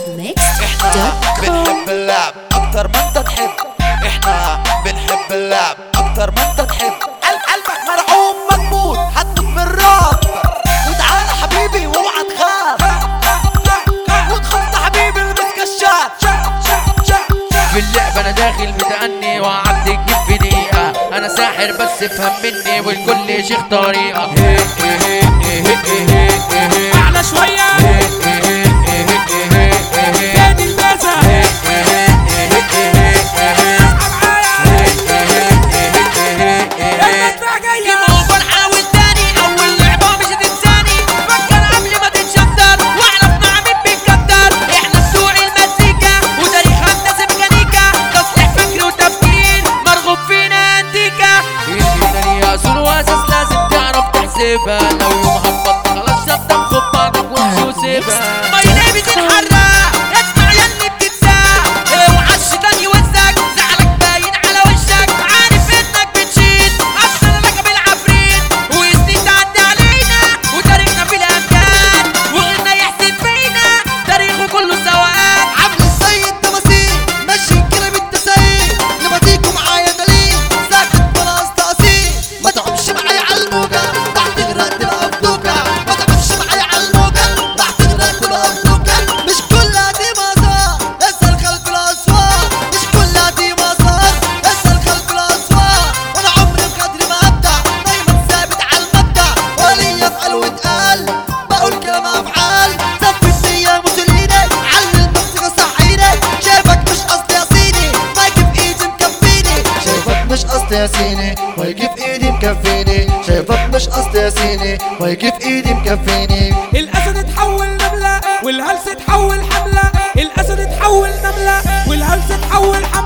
احنا بنحب اللعب اكتر ما انت تحب احنا بنحب اللعب اكتر ما انت تحب قلب قلبك مرعوب مجمود هتموت من الرعب وتعالى حبيبي واوعى تخاف وتخط حبيبي البس كشاف في اللعبة أنا داخل متأني وأعدي الجيم في دقيقة أنا ساحر بس افهم مني والكل شيخ طريقة اعلى شوية تاني الميزة المدفع جاية موبايل حاول تاني أول لعبة مش هتنساني فكر قبل ما تتشدر واعرف مع مين بيتكدر احنا بتوع المزيكا وتاريخ هندسة ميكانيكا تصليح فكر وتفكير مرغوب فينا انتيكا الدنيا ليها اصول واساس لازم تعرف تحسبها لو يوم هبطت خلاص شطب خد بعضك وامشي وسيبها ماي نيم از الحراق اسمع ياللي بتتساق اوعى الشيطان يوزك زعلك باين على وشك عارف انك بتشيل اصل لك بالعفريت وسنين تعدي علينا وتاريخنا في الامجاد وغيرنا يحسد فينا تاريخه كله سواء عامل زي التماثيل ماشي كده بالتساهيل لما تيجوا معايا دليل ساكت بلاص تأثير ما تعمش معايا على الموجة تحت غرقت الأفدوكة ما تعمش معايا على الموجة تحت غرقت الأفدوكة مش كلها دي مزار اسأل خلف الأسوار مش كلها دي مزار اسأل خلف الأسوار وأنا عمري بقدر ما أبدع دايما ثابت على المبدأ ولي أفعل واتقال بقول كلام أفعال زفتني يا موسوليني علي المنطقة صحيني شايفك مش قصدي يا صيني مايك في ايدي مكفيني شايفك مش قصدي يا سيني مايك في ايدي مكفيني شايفك مش قصدي يا سيني مايك في ايدي مكفيني الاسد اتحول نملة والهلس اتحول حملة الاسد اتحول نملة والهلس اتحول حملة